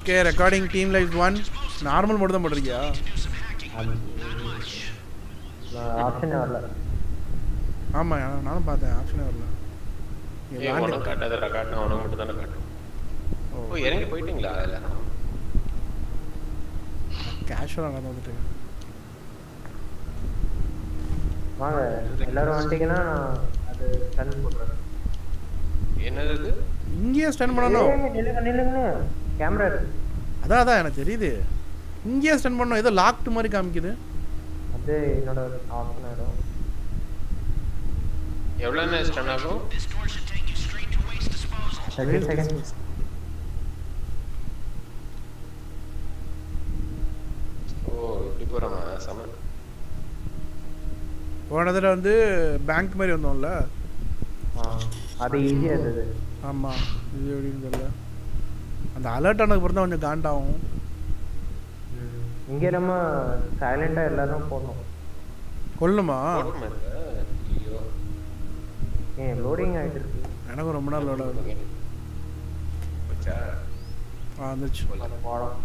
Okay recording team life one normal மட்டும் தான் போட்டிருக்கியா ஆப்ஷனே வரல ஆமாம் நானும் பார்த்தேன் ஆப்ஷனே வரல இங்க ஏய் விளாண்டு- உனக்கு காட்டாதடா காட்டும் அவனுக்கு மட்டும் தானே காட்டும் ஓ இறங்கி போயிட்டீங்களா அதுல கேஷுவலாக நடந்து வந்துட்டு வாங்க எல்லாரும் வந்துட்டீங்கன்னா நான் அது ஸ்டன் போடுறேன் என்னது இது இங்கேயே ஸ்டன் பண்ணணும் ஏய், நில்லுங்க நில்லுங்க கேமரா இருக்கு அதான் அதான் எனக்கு தெரியுது இங்கேயே ஸ்டன் பண்ணணும் ஏதோ லாக்டு மாதிரி காமிக்குது அது என்னோட ஆப்ஷன் ஆயிடும் எவ்வளவு நேரம் ஸ்டன் ஆகும் தேர்ட்டி செகண்ட் ஓ இப்படி போறாமா சம போன தடவை வந்து பேங்க் மாதிரி வந்தோம்ல அது ஈஸியாக இருந்தது ஆமாம் இது எப்படின்னு தெரியல அந்த அலர்ட் ஆனதுக்கு அப்புறம் தான் கொஞ்சம் காண்டாகும் இங்கே நம்ம சைலண்டாக எல்லாரும் போடணும் கொல்லுமா போட்டுமா இது? ஐயோ ஏன் லோடிங் ஆகிட்டு இருக்கு எனக்கும் ரொம்ப நாள் விட போச்சா ஆ வந்துச்சு போடும்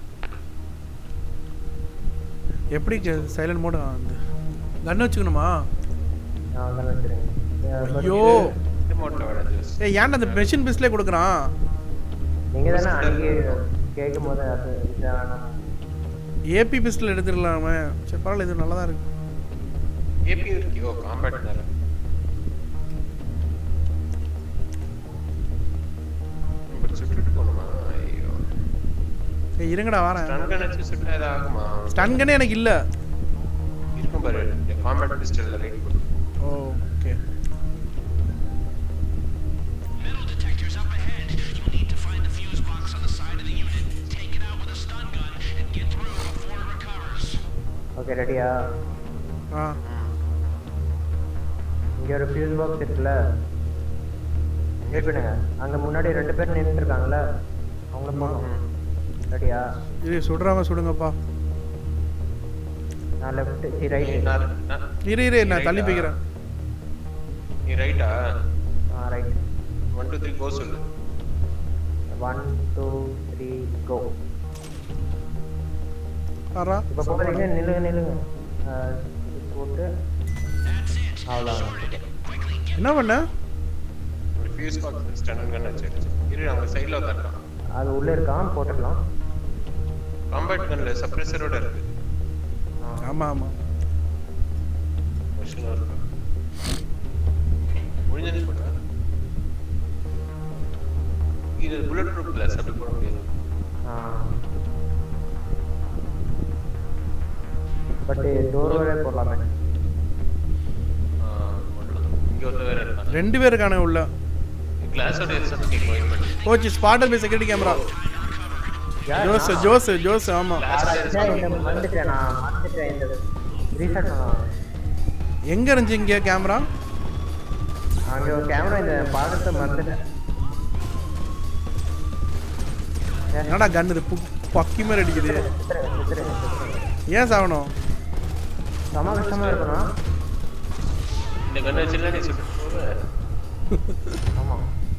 எப்படி சைலண்ட் மோடு வந்து கன் வச்சுக்கணுமா நான் தான் வச்சுருங்க ஐயோ ரிமோட்ல விட ஜூஸ் ஏய் ஏன்டா அந்த மெஷின் பிஸ்லே கொடுக்குறான் நீங்கள் தானே அன்றைக்கி கேட்கும் போது அது இதான ஏபி பிஸ்டல் எடுத்துடலாமே சரி பரவாயில்ல இது நல்லா தான் இருக்கு ஏபி இருக்கு ஓ காம்பேட் நேரம் நம்ம சுட்டுட்டு போகணுமா ஐயோ ஏய் இருங்கடா வரேன் ஸ்டன் கன் வச்சு சுட்டா ஏதாவது ஆகுமா ஸ்டன் கன்னே எனக்கு இல்லை இருக்கும் பாரு காம்பேட் பிஸ்டல்ல ரைட் போடு ஓ ஓகே ஓகே ரெடியா ஆ இங்கே ஒரு ஃபியூஸ் பாக்ஸ் இருக்குல்ல வெயிட் பண்ணுங்க அங்கே முன்னாடி ரெண்டு பேர் நின்றுட்டு இருக்காங்கல்ல அவங்கள போகணும் ரெடியா இரு சுடுறாங்க சுடுங்கப்பா நான் லெஃப்ட் சி ரைட் நான் நான் இரு இரு நான் தள்ளி போய்க்கிறேன் நீ ரைட்டா ஆ right one two three go சொல்லு ஒன் டூ த்ரீ கோ பாரா இப்போ போகிறீங்க நில்லுங்க நில்லுங்க ஆ, இது போட்டு அவ்வளோ என்ன பண்ண ஒரு ஃபியூஸ் பாக்ஸ் ஸ்டன் கன் வச்சு இரு அவங்க சைடுல உட்காந்துட்டான் அது உள்ளே இருக்கான் போட்டுக்கலாம் காம்பேட் கன்ல சப்ரேசரோட இருக்கு ஆமாம் ஆமாம் மிஷினும் இருக்கு முடிஞ்சது போட்டா இது புல்லட் ப்ரூஃப் கிளாஸ் அப்படி போட முடியாது பட் டோர் வழியே போடலாமே ஆ, போடலாம். இங்க ஒருத்த வேற இருக்கான் ரெண்டு பேர் இருக்கானே உள்ள கிளாஸோட எக்ஸாம் கேட்கும் வெயிட் பண்ணி coach spotter by security camera Jose Jose Jose ஆமாம் இந்த மறந்துட்டேன் நான் மறந்துட்டேன் இந்த ரீசெட் பண்ணலாம் எங்கே இருந்துச்சு இங்கே கேமரா அங்கே ஒரு கேமரா இந்த பாடத்தை மறந்துட்டேன் என்னடா கன் இது பு- பக்கி மாதிரி அடிக்குது சித்திரை, சித்திரை, சித்திரை. ஏன் சாகணும் செம கஷ்டமா இருக்கணும் இந்த கண்ணை வச்சுலாம் நீ சுட்டு போவ. ஆமா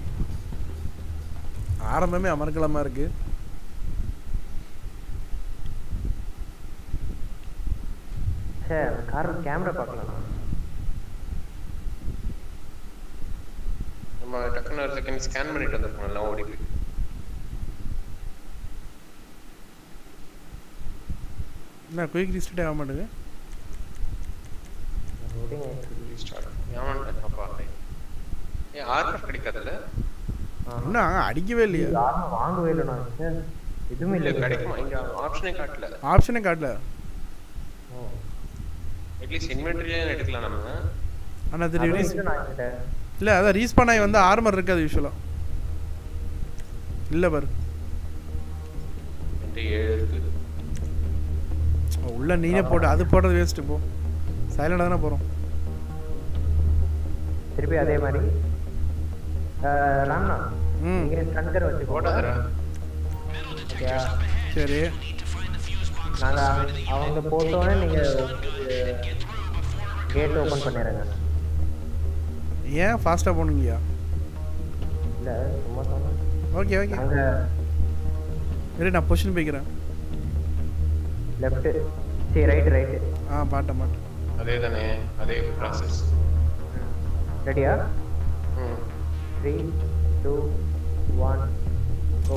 ஆரம்பமே அமர்க்கலமாக இருக்கு சே கார் கேமரா பார்க்கலாம் நம்ம டக்குன்னு ஒரு செகண்ட் ஸ்கேன் பண்ணிட்டு வந்திருக்கோம் எல்லாம் ஓடி போய் என்ன குயிக் ரீஸ்டார்ட் ஆக மாட்டேங்குது லோடிங் ஸ்டார்ட் ஏமாண்டேன் அப்பா ஏன் ஆர்டர் கிடைக்காதுல்ல இன்னும் அடிக்கவே இல்லையா யாரும் வாங்கவே இல்லை நான் சே எதுவுமே இல்ல இல்லை கிடைக்குமா இங்க ஆப்ஷனே காட்டல ஆப்ஷனே காட்டல அட்லீஸ்ட் இன்வென்டரியே எடுக்கலாம் நம்ம ஆனால் அது ரீஸ் நான் என்கிட்ட இல்லை அதான் ரீஸ்பான் ஆகி வந்து ஆர்மர் இருக்காது யூஸ்வலாக இல்லை பாரு என்கிட்ட ஏழு இருக்கு உள்ள நீனே போட்டு அது போடுறது வேஸ்ட்டு போ சைலண்டாக தானே போகிறோம் திருப்பி அதே மாதிரி அஹ், ராம்னா ம். நீங்க ஸ்ட்ரங்கர் வச்சு போடாதடா ஓகே சரி நாங்க அவங்க போட்டோன்னே நீங்க கேட் ஓபன் பண்ணிடுங்க ஏன் ஃபாஸ்ட்டாக போகணுங்கய்யா இல்ல சும்மா சொன்னேன் ஓகே ஓகே நாங்க சரி நான் பொசிஷன் போய்க்கிறேன் லெஃப்ட் சரி ரைட் ரைட் ஆ பாட்டேன் பாட்டேன் அதே தானே அதே ப்ராசஸ் ரெடியா ம் த்ரீ டூ ஒன் ஓ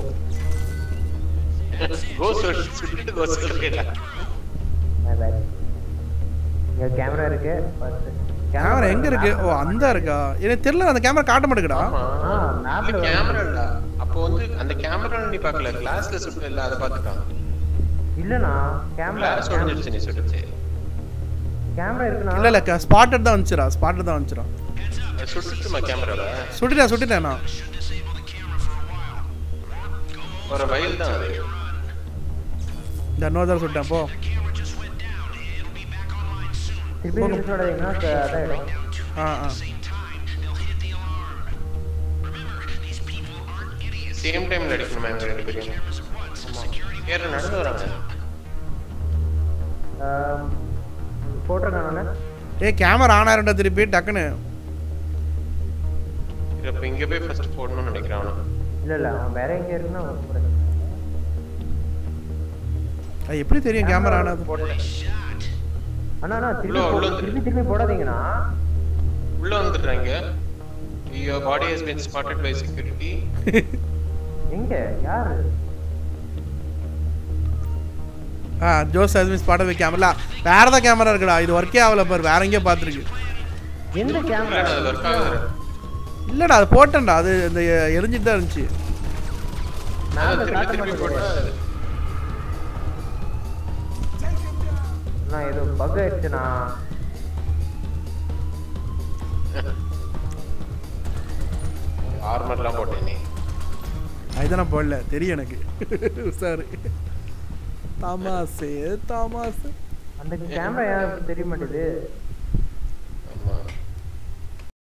கோ சொல் சுட்டிட்டு கோ சொல்றீங்களா மை பேட் இங்க கேமரா இருக்கு ஃபர்ஸ்ட் கேமரா எங்க இருக்கு ஓ அந்த இருக்கா எனக்கு தெரியல அந்த கேமரா காட்ட மாட்டேங்குடா ஆமா ஆ மேப்ல கேமரா இல்ல அப்போ வந்து அந்த கேமரா நீ பார்க்கல கிளாஸ்ல சுட்டு இல்ல அதை பார்த்துட்டான் இல்லண்ணா கேமரா கிளாஸ் உடஞ்சிருச்சு நீ சுட்டுச்சு கேமரா இருக்குண்ணா இல்ல இல்ல ஸ்பாட்டட் தான் வந்துச்சுடா ஸ்பாட்டட் தான் வந்துச்சுடா அது சுட்டுச்சுமா கேமரால சுட்டுட்டேன் சுட்டுட்டேன் நான் ஒரு வயல் தான் அது இந்த இன்னொரு தடவை சுட்டேன் போ திருப்பி ரிசோட அதான் இடம் ஆ ஆ சேம் டைம்ல அடிக்கணுமா எங்க ரெண்டு பேரும் ஏற நடந்து வராங்க போட்டிருக்கானே ஏய் கேமரா ஆன் ஆயிருண்டா திருப்பி டக்குன்னு இது அப்ப இங்க போய் ஃபர்ஸ்ட் போடணும்னு நினைக்கிறேன் அவனை இல்ல இல்ல அவன் வேற எங்க இருக்குன்னா அவன் கூட. அது எப்படி தெரியும் கேமரா ஆனது போட்டேன் அண்ணா அண்ணா திருப்பி உள்ள- உள்ள போ- வந்துரு. திருப்பி திருப்பி போடாதீங்கண்ணா உள்ள வந்துடுறாங்க your body has been spotted by security எங்க யாரு ஆ Jose has miss spotted camera வேற ஏதாவது கேமரா இருக்குடா இது ஒர்க்கே ஆகல பாரு வேற எங்கேயோ பார்த்துருக்கு எந்த இல்ல கேமரா அது ஒர்க் ஆகுது இல்லடா அது போட்டேன்டா அது இந்த எரிஞ்சிட்டு தான் இருந்துச்சு மேல திருப்பி காட்ட திருப்பி போட்டா மாட்டேங்குது அண்ணா ஏதோ பக் ஆயிடுச்சுண்ணா ஆர்மர்லாம் போட்டேன் நீ அதுதான் நான் போடல தெரியும் எனக்கு சார் தாமாசு தாமாசு அந்த கேமரா யாருக்கு தெரிய மாட்டேது